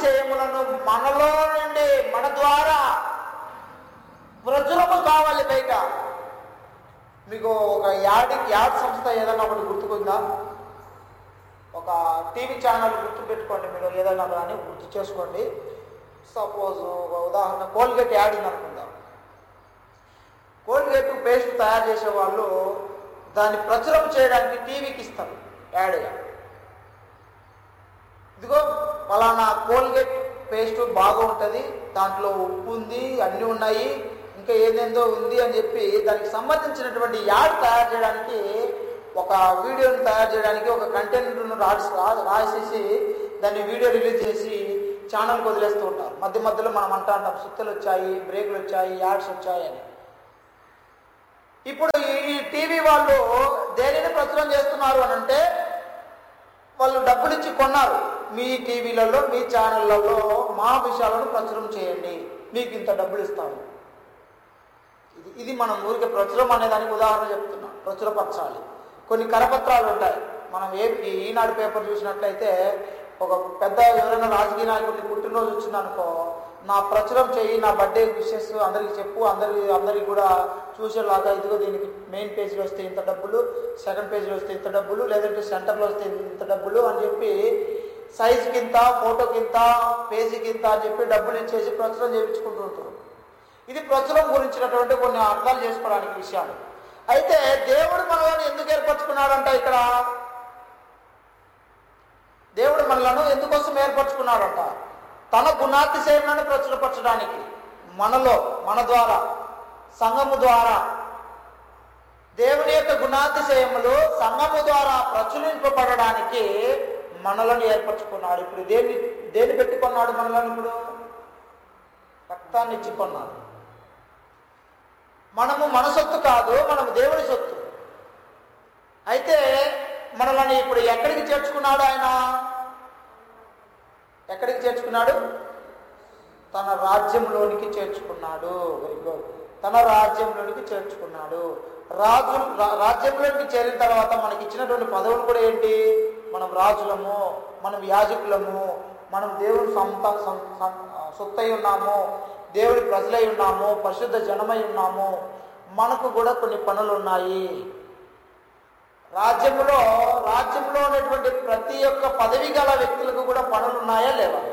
గుణాతిశయములను మనలో నుండి మన ద్వారా ప్రచురము కావాలి బయట మీకు ఒక యాడ్ యాడ్ సంస్థ ఏదైనా ఒకటి గుర్తుకుందా ఒక టీవీ ఛానల్ గుర్తు పెట్టుకోండి మీరు ఏదైనా కానీ గుర్తు చేసుకోండి సపోజ్ ఒక ఉదాహరణ కోల్గేట్ యాడ్ ఉంది అనుకుందాం కోల్గేట్ పేస్ట్ తయారు చేసే వాళ్ళు దాన్ని ప్రచురం చేయడానికి టీవీకి ఇస్తారు యాడ్గా ఇదిగో ఫలానా కోల్గేట్ పేస్ట్ బాగుంటుంది దాంట్లో ఉప్పు ఉంది అన్నీ ఉన్నాయి ఇంకా ఏదేందో ఉంది అని చెప్పి దానికి సంబంధించినటువంటి యాడ్ తయారు చేయడానికి ఒక వీడియోని తయారు చేయడానికి ఒక కంటెంట్ను రాసి రాసేసి దాన్ని వీడియో రిలీజ్ చేసి ఛానల్కి వదిలేస్తూ ఉంటారు మధ్య మధ్యలో మనం అంటా ఉంటాం సుత్తలు వచ్చాయి బ్రేకులు వచ్చాయి యాడ్స్ వచ్చాయి అని ఇప్పుడు ఈ టీవీ వాళ్ళు దేనిని ప్రచురం చేస్తున్నారు అని అంటే వాళ్ళు డబ్బులు ఇచ్చి కొన్నారు మీ టీవీలలో మీ ఛానళ్లలో మా విషయాలను ప్రచురం చేయండి మీకు ఇంత డబ్బులు ఇస్తాము ఇది ఇది మనం ఊరికే ప్రచురం అనే దానికి ఉదాహరణ చెప్తున్నాం ప్రచురపరచాలి కొన్ని కరపత్రాలు ఉంటాయి మనం ఏ ఈ ఈనాడు పేపర్ చూసినట్లయితే ఒక పెద్ద ఎవరైనా రాజకీయ నాయకుడిని పుట్టినరోజు వచ్చిందనుకో నా ప్రచురం చెయ్యి నా బర్త్డే విషెస్ అందరికి చెప్పు అందరి అందరికి కూడా చూసేలాగా ఇదిగో దీనికి మెయిన్ పేజ్లో వస్తే ఇంత డబ్బులు సెకండ్ పేజ్లో వస్తే ఇంత డబ్బులు లేదంటే సెంటర్లో వస్తే ఇంత డబ్బులు అని చెప్పి సైజుకి ఇంత ఫోటోకి ఇంత పేజీకి ఇంత అని చెప్పి డబ్బులు ఇచ్చేసి ప్రచురం చేయించుకుంటూ ఉంటారు ఇది ప్రచురం గురించినటువంటి కొన్ని అర్థాలు చేసుకోవడానికి విషయాలు అయితే దేవుడు మనలను ఎందుకు ఏర్పరచుకున్నాడంట ఇక్కడ దేవుడు మనలను ఎందుకోసం ఏర్పరచుకున్నాడంట తన గుణాతిశయములను ప్రచురపరచడానికి మనలో మన ద్వారా సంఘము ద్వారా దేవుని యొక్క గుణాతిశయములు సంఘము ద్వారా ప్రచురింపబడడానికి మనలను ఏర్పరచుకున్నాడు ఇప్పుడు దేన్ని దేన్ని పెట్టుకున్నాడు మనలను ఇప్పుడు రక్తాన్ని ఇచ్చి కొన్నాడు మనము మన సొత్తు కాదు మనము దేవుని సొత్తు అయితే మనల్ని ఇప్పుడు ఎక్కడికి చేర్చుకున్నాడు ఆయన ఎక్కడికి చేర్చుకున్నాడు తన రాజ్యంలోనికి చేర్చుకున్నాడు వెరీ గుడ్ తన రాజ్యంలోనికి చేర్చుకున్నాడు రాజు రా- రాజ్యంలోనికి చేరిన తర్వాత మనకి ఇచ్చినటువంటి పదవులు కూడా ఏంటి మనం రాజులము మనం యాజకులము మనం దేవుని సొంత సం- సం- సొత్తై ఉన్నాము దేవుని ప్రజలై ఉన్నాము పరిశుద్ధ జనమై ఉన్నాము మనకు కూడా కొన్ని పనులు ఉన్నాయి రాజ్యంలో రాజ్యంలో ఉన్నటువంటి ప్రతి ఒక్క పదవి గల వ్యక్తులకు కూడా పనులు ఉన్నాయా లేవా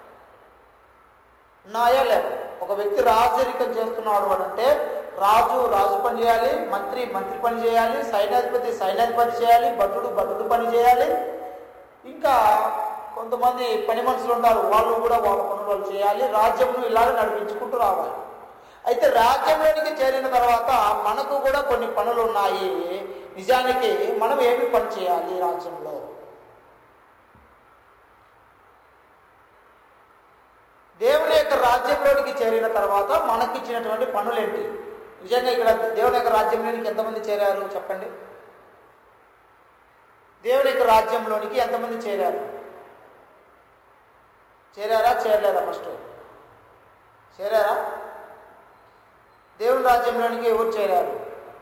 ఉన్నాయా లేవా ఒక వ్యక్తి రాజరికం చేస్తున్నాడు అని అంటే రాజు రాజు పని చేయాలి మంత్రి మంత్రి పని చేయాలి సైన్యాధిపతి సైన్యాధిపతి చేయాలి భటుడు భటుడు పని చేయాలి ఇంకా కొంతమంది పని మనుషులు ఉంటారు వాళ్ళు కూడా వాళ్ళ పనులు వాళ్ళు చేయాలి రాజ్యంను ఇలాగ నడిపించుకుంటూ రావాలి అయితే రాజ్యంలోనికి చేరిన తర్వాత మనకు కూడా కొన్ని పనులు ఉన్నాయి నిజానికి మనం ఏమి పని చేయాలి రాజ్యంలో దేవుని యొక్క రాజ్యంలోనికి చేరిన తర్వాత మనకిచ్చినటువంటి పనులేంటి నిజంగా ఇక్కడ దేవుని యొక్క రాజ్యంలోనికి ఎంతమంది చేరారు చెప్పండి దేవుని యొక్క రాజ్యంలోనికి ఎంతమంది చేరారు చేరారా చేరలేదా ఫస్ట్ చేరారా దేవుని రాజ్యంలోనికి ఎవరు చేరారు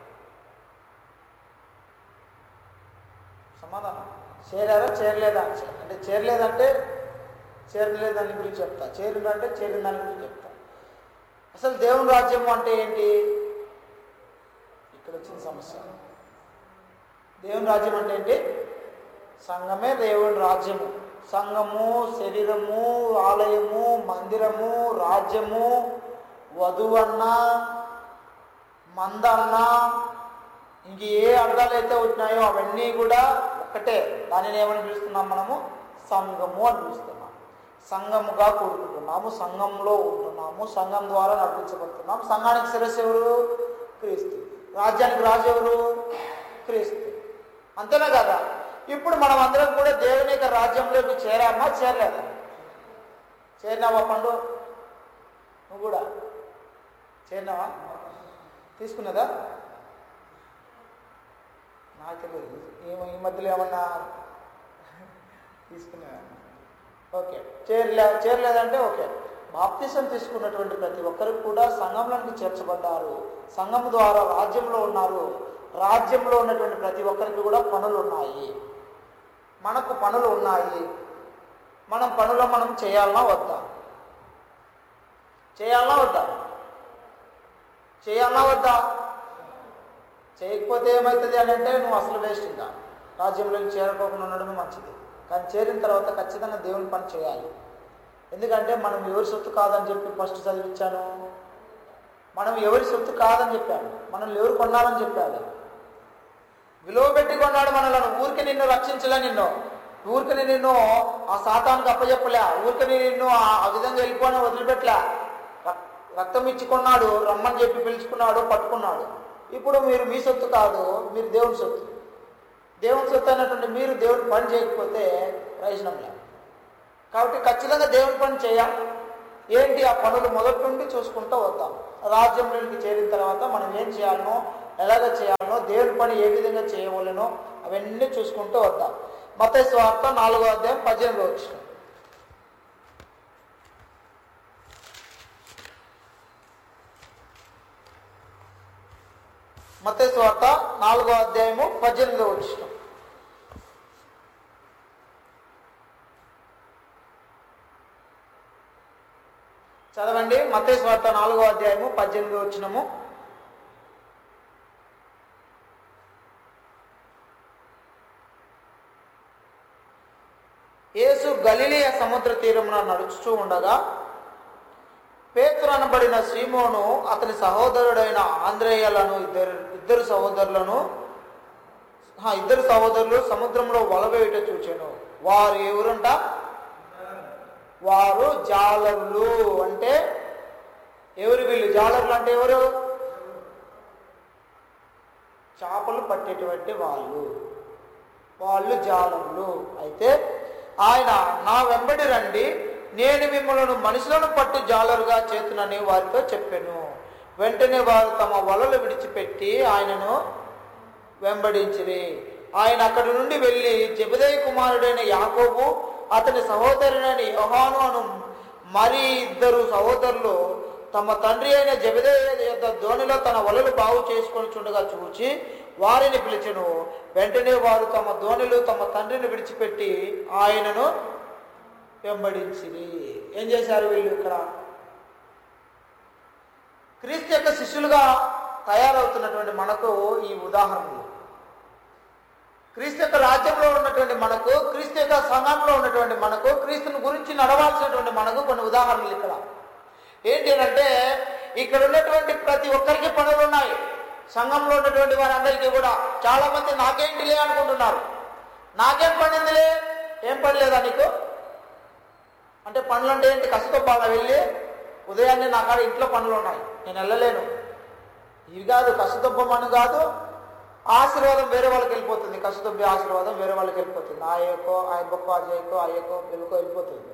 సమాధానం చేరారా చేరలేదా అంటే చేరలేదంటే చేరలేదు దాని గురించి చెప్తా చేరిందంటే చేరిన దాని గురించి చెప్తా అసలు దేవుని రాజ్యం అంటే ఏంటి ఇక్కడ వచ్చిన సమస్య దేవుని రాజ్యం అంటే ఏంటి సంఘమే దేవుని రాజ్యము సంఘము శరీరము ఆలయము మందిరము రాజ్యము వధువన్న మందన్న ఇంక ఏ అర్థాలు అయితే వచ్చినాయో అవన్నీ కూడా ఒక్కటే దానిని ఏమని పిలుస్తున్నాం మనము సంఘము అని పిలుస్తున్నాం సంఘముగా కూడుకుంటున్నాము సంఘంలో ఉంటున్నాము సంఘం ద్వారా నడిపించబడుతున్నాము సంఘానికి శిరస్సు ఎవరు క్రీస్తు రాజ్యానికి రాజు ఎవరు క్రీస్తు అంతేనా కదా ఇప్పుడు మనం అందరం కూడా దేవుని యొక్క రాజ్యంలోకి చేరామా చేరలేదా చేరినావా పండు నువ్వు కూడా చేరినావా తీసుకున్నదా నాకు తెలియదు ఏమో ఈ మధ్యలో ఏమన్నా తీసుకునేదా ఓకే చేరలే చేరలేదంటే ఓకే బాప్తిసం తీసుకున్నటువంటి ప్రతి ఒక్కరికి కూడా సంఘంలోకి చేర్చబడ్డారు సంఘం ద్వారా రాజ్యంలో ఉన్నారు రాజ్యంలో ఉన్నటువంటి ప్రతి ఒక్కరికి కూడా పనులు ఉన్నాయి మనకు పనులు ఉన్నాయి మనం పనులు మనం చేయాలన్నా వద్దా చేయాలన్నా వద్దా చేయాలన్నా వద్దా చేయకపోతే ఏమవుతుంది అని అంటే నువ్వు అసలు వేస్ట్ ఇంకా రాజ్యంలో చేరుకోకుండా ఉండడం మంచిది కానీ చేరిన తర్వాత ఖచ్చితంగా దేవుని పని చేయాలి ఎందుకంటే మనం ఎవరి సొత్తు కాదని చెప్పి ఫస్ట్ చదివించాను మనం ఎవరి సొత్తు కాదని చెప్పాడు మనల్ని ఎవరు కొన్నారని చెప్పాడు విలువ పెట్టి కొన్నాడు మనలను ఊరికి నిన్ను రక్షించలే నిన్ను ఊరికి నిన్ను ఆ సాతానికి అప్పచెప్పలే ఊరికి నిన్ను ఆ- ఆ విధంగా వెళ్ళిపోని వదిలిపెట్టలే రక్- రక్తం ఇచ్చి కొన్నాడు రమ్మని చెప్పి పిలుచుకున్నాడు పట్టుకున్నాడు ఇప్పుడు మీరు మీ సొత్తు కాదు మీరు దేవుని సొత్తు దేవుని సొత్తు అయినటువంటి మీరు దేవుని పని చేయకపోతే ప్రయోజనం లేదు కాబట్టి ఖచ్చితంగా దేవుని పని చేయాలి ఏంటి ఆ పనులు మొదటి నుండి చూసుకుంటూ వద్దాం రాజ్యంలోనికి చేరిన తర్వాత మనం ఏం చేయాలనో ఎలాగ చేయాలనో దేవుని పని ఏ విధంగా చేయవలనో అవన్నీ చూసుకుంటూ వద్దాం మత స్వార్థ నాలుగో అధ్యాయం పద్దెనిమిది వచ్చిన మత స్వార్థ నాలుగో అధ్యాయము పద్దెనిమిదో వచ్చిన చదవండి మత స్వార్థ నాలుగో అధ్యాయము పద్దెనిమిది వచ్చినము యేసు గలిలియ సముద్ర తీరమున నడుచుచూ ఉండగా పేతురు అనబడిన సీమోను అతని సహోదరుడైన ఆంధ్రేయులను ఇద్దరు ఇద్దరు సహోదరులను ఆ, ఇద్దరు సహోదరులు సముద్రంలో వలవేయుట చూచాను వారు ఎవరుంట వారు జాలరులు అంటే ఎవరు వీళ్ళు జాలరులు అంటే ఎవరు చేపలు పట్టేటువంటి వాళ్ళు వాళ్ళు జాలరులు అయితే ఆయన నా వెంబడి రండి నేను మిమ్మల్ని మనుషులను పట్టు జాలరుగా చేతునని వారితో చెప్పాను వెంటనే వారు తమ వలలు విడిచిపెట్టి ఆయనను వెంబడించిరి ఆయన అక్కడి నుండి వెళ్ళి జబదయ్య కుమారుడైన యాకోబు అతని సహోదరుడైన యోహాను అను మరి ఇద్దరు సహోదరులు తమ తండ్రి అయిన జబదయ్య యొక్క ధోనిలో తన వలలు బాగు చేసుకొని చుండగా చూచి వారిని పిలిచెను వెంటనే వారు తమ ధోనిలు తమ తండ్రిని విడిచిపెట్టి ఆయనను వెంబడించిరి ఏం చేశారు వీళ్ళు ఇక్కడ క్రీస్తు యొక్క శిష్యులుగా తయారవుతున్నటువంటి మనకు ఈ ఉదాహరణలు క్రీస్తు యొక్క రాజ్యంలో ఉన్నటువంటి మనకు క్రీస్తు యొక్క సంఘంలో ఉన్నటువంటి మనకు క్రీస్తుని గురించి నడవాల్సినటువంటి మనకు కొన్ని ఉదాహరణలు ఇక్కడ ఏంటి అంటే ఇక్కడ ఉన్నటువంటి ప్రతి ఒక్కరికి పనులు ఉన్నాయి సంఘంలో ఉన్నటువంటి వారందరికీ కూడా చాలా మంది నాకేంటిలే అనుకుంటున్నారు నాకేం పనిందిలే ఏం పని లేదా నీకు అంటే పనులు అంటే ఏంటి కసితో బాగా వెళ్ళి ఉదయాన్నే నా కాడ ఇంట్లో పనులు ఉన్నాయి నేను వెళ్ళలేను ఇవి కాదు కసిదొబ్బమని కాదు ఆశీర్వాదం వేరే వాళ్ళకి వెళ్ళిపోతుంది కసిదొబ్బి ఆశీర్వాదం వేరే వాళ్ళకి వెళ్ళిపోతుంది ఆ ఏకో ఆ బొక్కో అజయ్కో ఆ ఏకో వెలుకో వెళ్ళిపోతుంది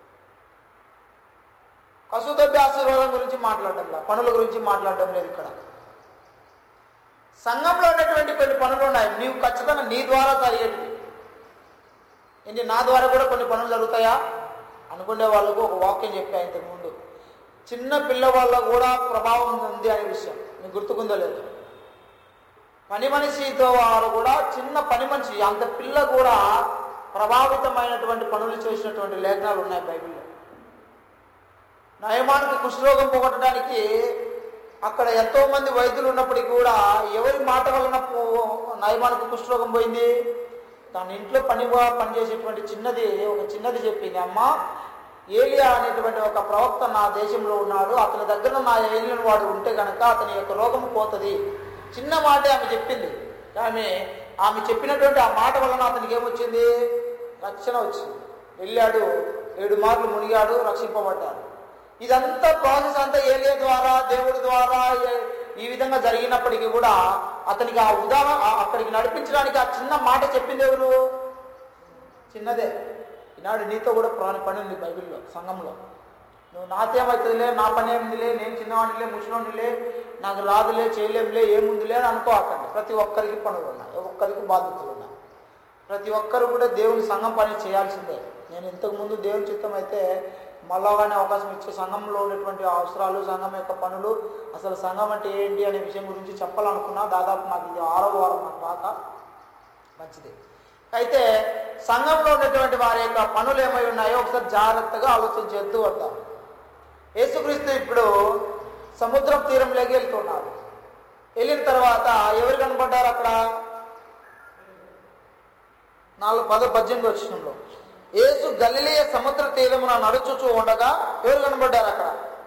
కసుదొబ్బి ఆశీర్వాదం గురించి మాట్లాడడం లేదు పనుల గురించి మాట్లాడడం లేదు ఇక్కడ సంఘంలో ఉన్నటువంటి కొన్ని పనులు ఉన్నాయి నీవు ఖచ్చితంగా నీ ద్వారా జరిగేటివి ఏంటి నా ద్వారా కూడా కొన్ని పనులు జరుగుతాయా అనుకునే వాళ్ళకు ఒక వాక్యం చెప్పా ఇంతకు ముందు చిన్న పిల్లవాళ్ళ కూడా ప్రభావం ఉంది అనే విషయం మీకు గుర్తుకుందో లేదు పని మనిషితో వారు కూడా చిన్న పని మనిషి అంత పిల్ల కూడా ప్రభావితమైనటువంటి పనులు చేసినటువంటి లేఖనాలు ఉన్నాయి బైబిల్లో నయమానికి కుష్ఠరోగం పోగొట్టడానికి అక్కడ ఎంతో మంది వైద్యులు ఉన్నప్పటికీ కూడా ఎవరి మాట వలన పో- నయమానికి కుష్ఠరోగం పోయింది తన ఇంట్లో పనిగా పనిచేసేటువంటి చిన్నది ఒక చిన్నది చెప్పింది అమ్మ ఏలియా అనేటువంటి ఒక ప్రవక్త నా దేశంలో ఉన్నాడు అతని దగ్గర నా ఏలియన్ వాడు ఉంటే కనుక అతని యొక్క రోగం పోతుంది చిన్న మాటే ఆమె చెప్పింది ఆమె ఆమె చెప్పినటువంటి ఆ మాట వలన అతనికి ఏమొచ్చింది రక్షణ వచ్చింది వెళ్ళాడు ఏడు మార్లు మునిగాడు రక్షింపబడ్డాడు ఇదంతా ప్రాసెస్ అంతా ఏలియా ద్వారా దేవుడి ద్వారా ఏ- ఈ విధంగా జరిగినప్పటికీ కూడా అతనికి ఆ ఉదాహరణ ఆ- అక్కడికి నడిపించడానికి ఆ చిన్న మాట చెప్పింది ఎవరు చిన్నదే ఈనాడు నీతో కూడా ప్రాణి పని ఉంది బైబిల్లో సంఘంలో నువ్వు నాకేమవుతుందిలే నా పని ఏముందిలే నేను చిన్నవాడిలే ముసలివాడిలే నాకు రాదులే చేయలేములే ఏముందిలే అని అనుకోకండి ప్రతి ఒక్కరికి పనులు ఉన్నాయి ఒక్కరికి బాధ్యతలు ఉన్నాయి ప్రతి ఒక్కరు కూడా దేవుని సంఘం పని చేయాల్సిందే నేను ఇంతకు ముందు దేవుని చిత్తం అయితే మళ్ళా కానీ అవకాశం ఇచ్చే సంఘంలో ఉన్నటువంటి అవసరాలు సంఘం యొక్క పనులు అసలు సంఘం అంటే ఏంటి అనే విషయం గురించి చెప్పాలనుకున్నా దాదాపు నాకు ఇది ఆరో వారం నాకు బాగా మంచిది అయితే సంఘంలో ఉన్నటువంటి వారి యొక్క పనులు ఏమై ఉన్నాయో ఒకసారి జాగ్రత్తగా ఆలోచన చేస్తూ వద్దాం యేసుక్రీస్తు ఇప్పుడు సముద్రం తీరంలోకి వెళ్తున్నారు వెళ్ళిన తర్వాత ఎవరు కనపడ్డారు అక్కడ నాలుగు పద పద్దెనిమిది వచ్చినంలో యేసు గలిలియ సముద్ర తీరమున నడుచుచూ ఉండగా ఎవరు కనబడ్డారు అక్కడ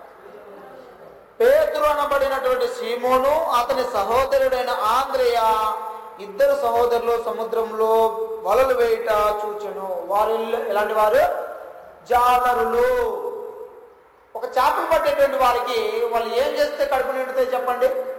పేతురు అనబడినటువంటి సీమోను అతని సహోదరుడైన ఆంద్రేయ ఇద్దరు సహోదరులు సముద్రంలో వలలు వేయుట చూచెను వారు ఎలాంటి వారు జాలరులు ఒక చేపలు పట్టేటువంటి వారికి వాళ్ళు ఏం చేస్తే కడుపు నిండుతాయి చెప్పండి